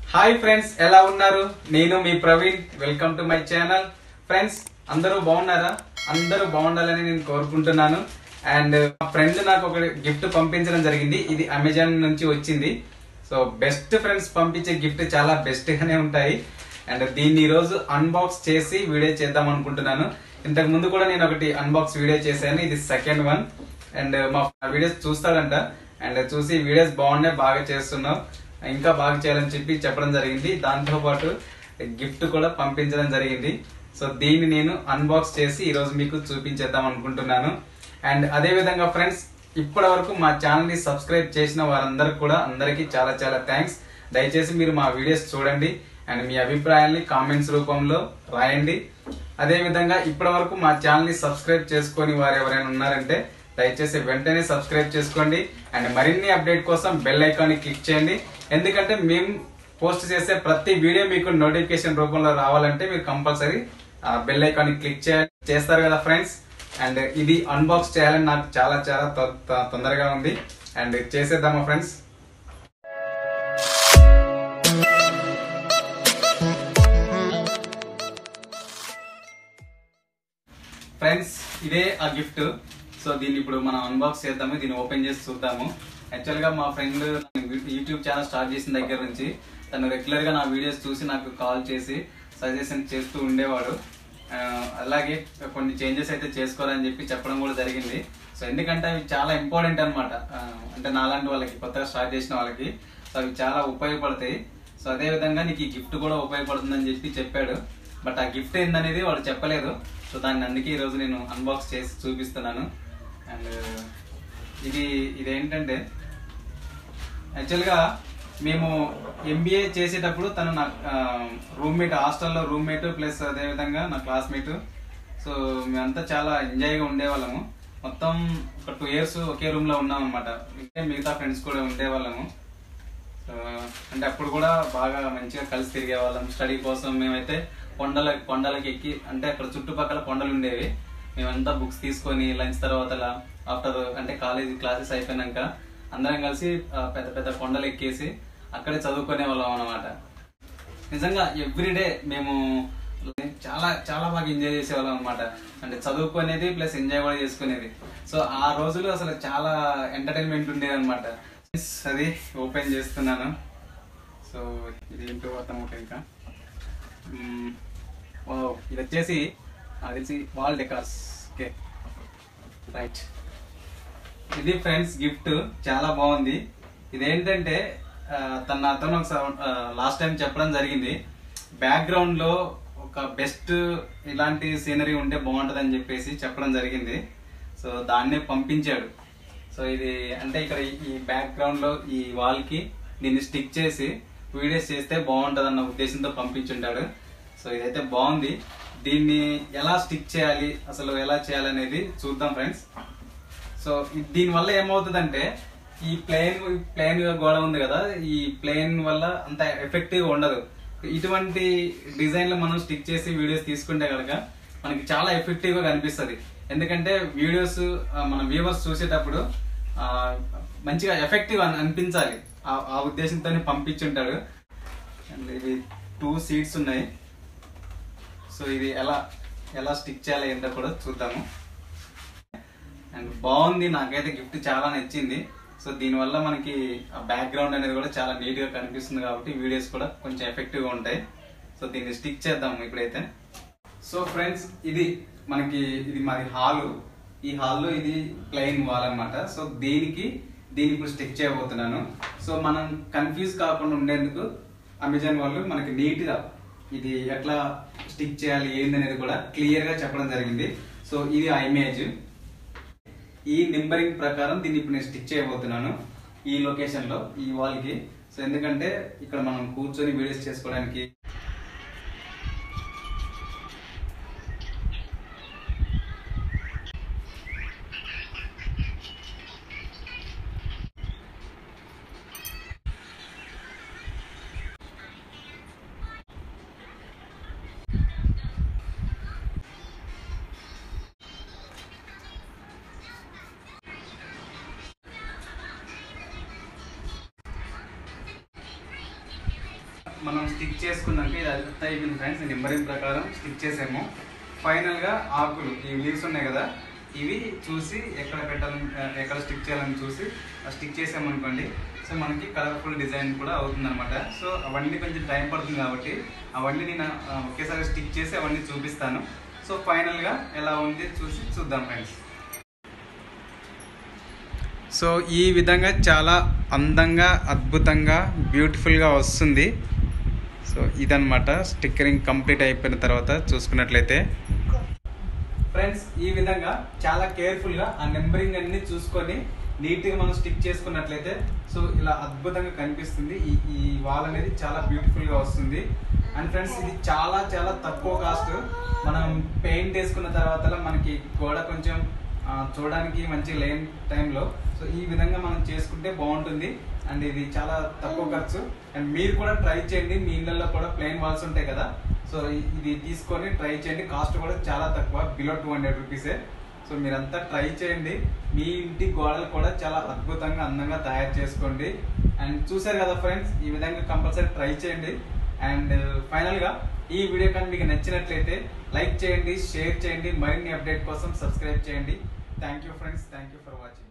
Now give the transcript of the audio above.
Hi friends ఎలా ఉన్నారు నేను మీ Praveen welcome to my channel friends అందరూ బాగున్నారా అందరూ బాగుండాలని నేను కోరుకుంటున్నాను అండ్ మా ఫ్రెండ్ నాకు ఒక గిఫ్ట్ పంపించడం జరిగింది ఇది అమెజాన్ నుంచి వచ్చింది సో బెస్ట్ ఫ్రెండ్స్ పంపించే గిఫ్ట్ చాలా బెస్ట్ గానే ఉంటాయి అండ్ దీన్ని ఈ రోజు అన్బాక్స్ చేసి వీడియో చేద్దాం అనుకుంటున్నాను ఇంతకు ముందు కూడా నేను ఒకటి అన్బాక్స్ వీడియో చేశాను ఇది సెకండ్ వన్ అండ్ మా వీడియోస్ చూస్తాడంట అండ్ చూసి వీడియోస్ బాగున్నాయి బాగా చేస్తున్నావు ఇంకా బాగా చేయాలని చెప్పి చెప్పడం జరిగింది దాంతో పాటు గిఫ్ట్ కూడా పంపించడం జరిగింది సో దీన్ని నేను అన్బాక్స్ చేసి ఈ రోజు మీకు చూపించేద్దాం అనుకుంటున్నాను అండ్ అదే విధంగా ఫ్రెండ్స్ ఇప్పటి వరకు మా ఛానల్ ని సబ్స్క్రైబ్ చేసిన వారందరికి కూడా అందరికీ చాలా చాలా థ్యాంక్స్ దయచేసి మీరు మా వీడియోస్ చూడండి అండ్ మీ అభిప్రాయాల్ని కామెంట్స్ రూపంలో రాయండి అదే విధంగా ఇప్పటి వరకు మా ఛానల్ ని సబ్స్క్రైబ్ చేసుకొని వారు ఎవరైనా ఉన్నారంటే దయచేసి వెంటనే సబ్స్క్రైబ్ చేసుకోండి అండ్ మరిన్ని అప్డేట్ కోసం బెల్ ఐకాన్ ని క్లిక్ చేయండి ఎందుకంటే మేము పోస్ట్ చేసే ప్రతి వీడియో మీకు నోటిఫికేషన్ రూపంలో రావాలంటే మీరు కంపల్సరీ బెల్ ఐకాన్ ని క్లిక్ చేయాలి చేస్తారు కదా ఫ్రెండ్స్ అండ్ ఇది అన్బాక్స్ చేయాలని నాకు చాలా చాలా తొ- తొ- తొందరగా ఉంది అండ్ చేసేద్దామా ఫ్రెండ్స్ ఫ్రెండ్స్ ఇదే ఆ గిఫ్ట్ సో దీన్ని ఇప్పుడు మనం అన్బాక్స్ చేద్దాము దీన్ని ఓపెన్ చేసి చూద్దాము యాక్చువల్ గా మా ఫ్రెండ్ యూట్యూబ్ ఛానల్ స్టార్ట్ చేసిన దగ్గర నుంచి తను రెగ్యులర్ గా నా వీడియోస్ చూసి నాకు కాల్ చేసి సజెషన్ చేస్తూ ఉండేవాడు ఆ, అలాగే కొన్ని చేంజెస్ అయితే చేసుకోవాలని చెప్పి చెప్పడం కూడా జరిగింది సో ఎందుకంటే అవి చాలా ఇంపార్టెంట్ అనమాట అంటే నాలాంటి వాళ్ళకి కొత్తగా స్టార్ట్ చేసిన వాళ్ళకి సో అవి చాలా ఉపయోగపడతాయి సో అదే విధంగా నీకు ఈ గిఫ్ట్ కూడా ఉపయోగపడుతుందని చెప్పి చెప్పాడు బట్ ఆ గిఫ్ట్ ఏందనేది వాడు చెప్పలేదు సో దాన్ని అందుకే ఈరోజు నేను అన్బాక్స్ చేసి చూపిస్తున్నాను అండ్ ఇది ఇదేంటంటే యాక్చువల్గా మేము ఎంబీఏ చేసేటప్పుడు తను నా రూమ్మేట్ హాస్టల్లో రూమ్మేట్ ప్లస్ అదేవిధంగా నా క్లాస్మేట్ సో మేమంతా చాలా ఎంజాయ్గా ఉండేవాళ్ళము మొత్తం ఒక టూ ఇయర్స్ ఒకే రూమ్లో ఉన్నాం అనమాట మిగతా ఫ్రెండ్స్ కూడా ఉండేవాళ్ళము సో అంటే అప్పుడు కూడా బాగా మంచిగా కలిసి తిరిగే వాళ్ళం స్టడీ కోసం మేమైతే కొండల కొండలకి ఎక్కి అంటే అక్కడ చుట్టుపక్కల కొండలు ఉండేవి మేమంతా బుక్స్ తీసుకొని లంచ్ తర్వాత ఆఫ్టర్ అంటే కాలేజ్ క్లాసెస్ అయిపోయినాక అందరం కలిసి ఆ, పెద్ద పెద్ద కొండలు ఎక్కేసి అక్కడే చదువుకునే వాళ్ళం అనమాట నిజంగా ఎవ్రీడే మేము చాలా చాలా బాగా ఎంజాయ్ చేసేవాళ్ళం అనమాట అంటే చదువుకునేది ప్లస్ ఎంజాయ్ కూడా చేసుకునేది సో ఆ రోజులు అసలు చాలా ఎంటర్టైన్మెంట్ ఉండేది అనమాట అది ఓపెన్ చేస్తున్నాను సో ఇది ఏంటో అర్థం అవుతాయి ఇంకా మ్మ్. వావ్, ఇది వచ్చేసి నాకు తెలిసి వాల్ డెకార్స్ ఓకే రైట్ ఇది ఫ్రెండ్స్ గిఫ్ట్ చాలా బాగుంది ఇదేంటంటే ఆ, తన నాతో ఒకసారి లాస్ట్ టైం చెప్పడం జరిగింది బ్యాక్గ్రౌండ్ లో ఒక బెస్ట్ ఇలాంటి సీనరీ ఉంటే బాగుంటది అని చెప్పేసి చెప్పడం జరిగింది సో దాన్నే పంపించాడు సో ఇది అంటే ఇక్కడ ఈ- ఈ బ్యాక్గ్రౌండ్ లో ఈ వాల్ కి దీన్ని స్టిక్ చేసి వీడియోస్ చేస్తే బాగుంటది అన్న ఉద్దేశంతో పంపించుంటాడు సో ఇదైతే బాగుంది దీన్ని ఎలా స్టిక్ చేయాలి అసలు ఎలా చేయాలనేది చూద్దాం ఫ్రెండ్స్ సో ఇ- దీని వల్ల ఏమవుతుందంటే ఈ ప్లేన్ ప్లేన్ గోడ ఉంది కదా ఈ ప్లేన్ వల్ల అంత ఎఫెక్టివ్ ఉండదు ఇటువంటి డిజైన్ లో మనం స్టిక్ చేసి వీడియోస్ తీసుకుంటే కనుక మనకి చాలా ఎఫెక్టివ్ గా కనిపిస్తుంది ఎందుకంటే వీడియోస్ మన వ్యూవర్స్ చూసేటప్పుడు ఆ, మంచిగా ఎఫెక్టివ్ అని అనిపించాలి ఆ- ఆ ఉద్దేశంతోనే పంపించుంటాడు అండ్ ఇవి టూ సీట్స్ ఉన్నాయి సో ఇది ఎలా ఎలా స్టిక్ చేయాలి ఏంటో కూడా చూద్దాము అండ్ బాగుంది నాకైతే గిఫ్ట్ చాలా నచ్చింది సో దీనివల్ల మనకి ఆ బ్యాక్గ్రౌండ్ అనేది కూడా చాలా నీట్ గా కనిపిస్తుంది కాబట్టి వీడియోస్ కూడా కొంచెం ఎఫెక్టివ్ గా ఉంటాయి సో దీన్ని స్టిక్ చేద్దాము ఇప్పుడైతే సో ఫ్రెండ్స్ ఇది మనకి ఇది మాది హాల్ ఈ హాల్లో ఇది ప్లెయిన్ వాల్ అన్నమాట సో దీనికి దీన్ని ఇప్పుడు స్టిక్ చేయబోతున్నాను సో మనం కన్ఫ్యూజ్ కాకుండా ఉండేందుకు అమెజాన్ వాళ్ళు మనకి నీట్ గా ఇది ఎట్లా స్టిక్ చేయాలి ఏంది అనేది కూడా క్లియర్ గా చెప్పడం జరిగింది సో ఇది ఆ ఇమేజ్ ఈ నెంబరింగ్ ప్రకారం దీన్ని ఇప్పుడు నేను స్టిక్ చేయబోతున్నాను ఈ లొకేషన్ లో ఈ వాల్ కి సో ఎందుకంటే ఇక్కడ మనం కూర్చొని వీడియోస్ చేసుకోవడానికి మనం స్టిక్ చేసుకున్నాక ఇది అంతా అయిపోయింది ఫ్రెండ్స్ నెంబరింగ్ ప్రకారం స్టిక్ చేసాము ఫైనల్గా ఆకులు ఈ లీవ్స్ ఉన్నాయి కదా ఇవి చూసి ఎక్కడ పెట్టాలని ఎక్కడ స్టిక్ చేయాలని చూసి స్టిక్ చేసామనుకోండి సో మనకి కలర్ఫుల్ డిజైన్ కూడా అవుతుంది అనమాట సో అవన్నీ కొంచెం టైం పడుతుంది కాబట్టి అవన్నీ నేను ఆ, ఒకేసారి స్టిక్ చేసి అవన్నీ చూపిస్తాను సో ఫైనల్గా ఎలా ఉంది చూసి చూద్దాం ఫ్రెండ్స్ సో ఈ విధంగా చాలా అందంగా అద్భుతంగా బ్యూటిఫుల్గా వస్తుంది సో ఇదన్నమాట స్టిక్కరింగ్ కంప్లీట్ అయిపోయిన తర్వాత చూసుకున్నట్లయితే ఫ్రెండ్స్ ఈ విధంగా చాలా కేర్ఫుల్గా ఆ నెంబరింగ్ అన్ని చూసుకొని నీట్గా మనం స్టిక్ చేసుకున్నట్లయితే సో ఇలా అద్భుతంగా కనిపిస్తుంది ఈ ఈ వాల్ అనేది చాలా బ్యూటిఫుల్గా వస్తుంది అండ్ ఫ్రెండ్స్ ఇది చాలా చాలా తక్కువ కాస్ట్ మనం పెయింట్ వేసుకున్న తర్వాత మనకి గోడ కొంచెం ఆ, చూడడానికి మంచి లేని టైంలో సో ఈ విధంగా మనం చేసుకుంటే బాగుంటుంది అండ్ ఇది చాలా తక్కువ ఖర్చు అండ్ మీరు కూడా ట్రై చేయండి మీ ఇళ్ళల్లో కూడా ప్లెయిన్ వాల్స్ ఉంటాయి కదా సో ఇ- ఇది తీసుకొని ట్రై చేయండి కాస్ట్ కూడా చాలా తక్కువ బిలో టూ హండ్రెడ్ రూపీసే సో మీరంతా ట్రై చేయండి మీ ఇంటి గోడలు కూడా చాలా అద్భుతంగా అందంగా తయారు చేసుకోండి అండ్ చూసారు కదా ఫ్రెండ్స్ ఈ విధంగా కంపల్సరీ ట్రై చేయండి అండ్ ఫైనల్గా ఈ వీడియో కానీ మీకు నచ్చినట్లయితే లైక్ చేయండి షేర్ చేయండి మరిన్ని అప్డేట్ కోసం సబ్స్క్రైబ్ చేయండి thank you friends thank you for watching